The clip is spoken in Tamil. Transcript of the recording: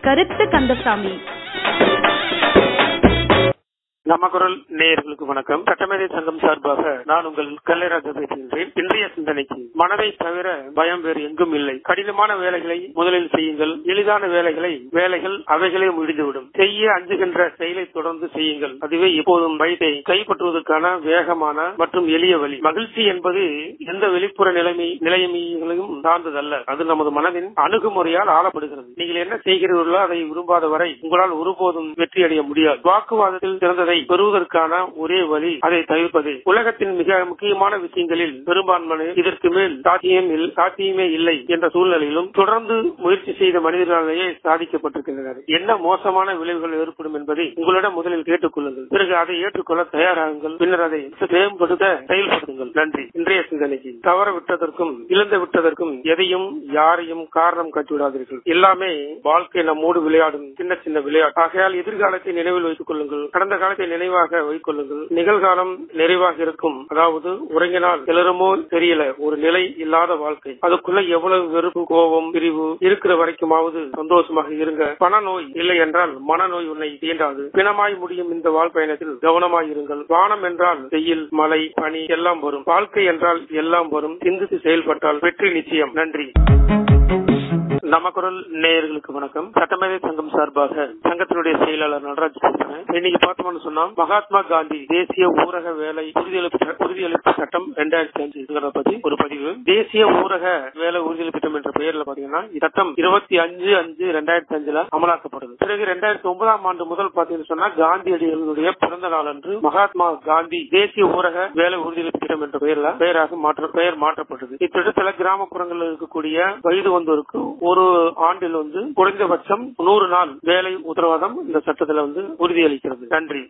கருத்து கந்தசாமி நம்ம குரல் நேயர்களுக்கு வணக்கம் சட்டமேதை சங்கம் சார்பாக நான் உங்கள் கல்லைராஜா பேசுகின்றேன் இன்றைய சிந்தனைக்கு மனதை தவிர பயம் வேறு எங்கும் இல்லை கடினமான வேலைகளை முதலில் செய்யுங்கள் எளிதான வேலைகளை வேலைகள் அவைகளே முடிந்துவிடும் செய்ய அஞ்சுகின்ற செயலை தொடர்ந்து செய்யுங்கள் அதுவே எப்போதும் வயதை கைப்பற்றுவதற்கான வேகமான மற்றும் எளிய வழி மகிழ்ச்சி என்பது எந்த வெளிப்புற நிலைமை நிலைமைகளையும் சார்ந்ததல்ல அது நமது மனதின் அணுகுமுறையால் ஆளப்படுகிறது நீங்கள் என்ன செய்கிறீர்களோ அதை விரும்பாத வரை உங்களால் ஒருபோதும் வெற்றி அடைய முடியாது வாக்குவாதத்தில் சிறந்ததை பெறுவதற்கான ஒரே வழி அதை தவிர்ப்பது உலகத்தின் மிக முக்கியமான விஷயங்களில் பெரும்பான்மை இதற்கு மேல் சாத்தியம் இல்- சாத்தியமே இல்லை என்ற சூழ்நிலையிலும் தொடர்ந்து முயற்சி செய்த மனிதர்களாலேயே சாதிக்கப்பட்டிருக்கின்றனர் என்ன மோசமான விளைவுகள் ஏற்படும் என்பதை உங்களிடம் முதலில் கேட்டுக் கொள்ளுங்கள் பிறகு அதை ஏற்றுக்கொள்ள தயாராகுங்கள் பின்னர் அதை மேம்படுத்த செயல்படுத்துங்கள் நன்றி இன்றைய சிந்தனைக்கு தவற விட்டதற்கும் இழந்து விட்டதற்கும் எதையும் யாரையும் காரணம் காட்டிவிடாதீர்கள் எல்லாமே வாழ்க்கை நம்மோடு விளையாடும் சின்ன சின்ன விளையாட்டு ஆகையால் எதிர்காலத்தை நினைவில் வைத்துக் கொள்ளுங்கள் கடந்த காலத்தை நினைவாக வைத்துக் கொள்ளுங்கள் நிகழ்காலம் நிறைவாக இருக்கும் அதாவது உறங்கினால் எல்லோருமோ தெரியல ஒரு நிலை இல்லாத வாழ்க்கை அதுக்குள்ள எவ்வளவு வெறுப்பு கோபம் பிரிவு இருக்கிற வரைக்குமாவது சந்தோஷமாக இருங்க பணநோய் இல்லை என்றால் மனநோய் உன்னை தீண்டாது பிணமாய் முடியும் இந்த வாழ்பயணத்தில் கவனமாய் இருங்கள் வானம் என்றால் வெயில் மழை பனி எல்லாம் வரும் வாழ்க்கை என்றால் எல்லாம் வரும் சிந்தித்து செயல்பட்டால் வெற்றி நிச்சயம் நன்றி நம்ம குரல் நேயர்களுக்கு வணக்கம் சட்டமேதை சங்கம் சார்பாக சங்கத்தினுடைய செயலாளர் நடராஜ் பேசுறேன் இன்னைக்கு பார்த்தோம்னு சொன்னா மகாத்மா காந்தி தேசிய ஊரக வேலை உறுதியளிப்பு ச- உறுதியளிப்பு சட்டம் ரெண்டாயிரத்தி அஞ்சுங்கிறத பத்தி ஒரு பதிவு தேசிய ஊரக வேலை உறுதியளிப்பு திட்டம் என்ற பெயர்ல பாத்தீங்கன்னா இந்த சட்டம் இருபத்தி அஞ்சு அஞ்சு ரெண்டாயிரத்தி அஞ்சுல அமலாக்கப்படுது பிறகு ரெண்டாயிரத்தி ஒன்பதாம் ஆண்டு முதல் பாத்தீங்கன்னு சொன்னா காந்தியடிகளுடைய பிறந்த நாள் அன்று மகாத்மா காந்தி தேசிய ஊரக வேலை உறுதியளிப்பு திட்டம் என்ற பெயர்ல பெயராக மாற்ற பெயர் மாற்றப்பட்டது இத்திட்டத்துல கிராமப்புறங்களில் இருக்கக்கூடிய வயது வந்தோருக்கு ஒரு ஆண்டில் வந்து குறைந்தபட்சம் நூறு நாள் வேலை உத்தரவாதம் இந்த சட்டத்துல வந்து உறுதியளிக்கிறது நன்றி